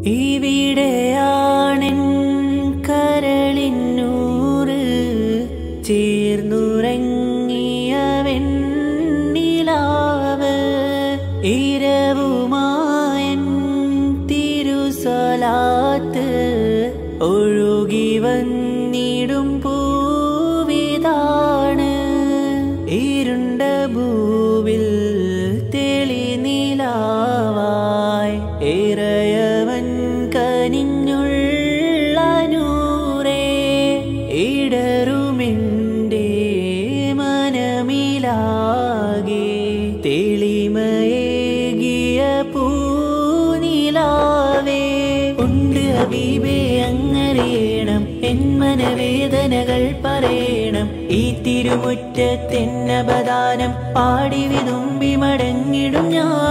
ഇവിടെയാണെൻ കരളിന്നൂറ് ചേർന്നുറങ്ങിയ വെണ്ണിലാവ് ഇരവുമായൻ തിരുസലാത്ത് ഒഴുകി വന്നിടും പൂവിതാണ് ഇരുണ്ട ഭൂവിൽ തെളിനിലാവായി ഏറയവൻ കനിഞ്ഞുള്ള നൂറേ ഇടറുമെൻ്റെ മനമിലാകെ തെളിമയേകിയ പൂനിലാവേ ഉണ്ട് ഹബീബേ അങ്ങറിയണം എൻ മനവേദനകൾ പറയണം ഈ തിരുമുറ്റത്തെന്നപദാനം പാടി വിതുമ്പി മടങ്ങിടും ഞാൻ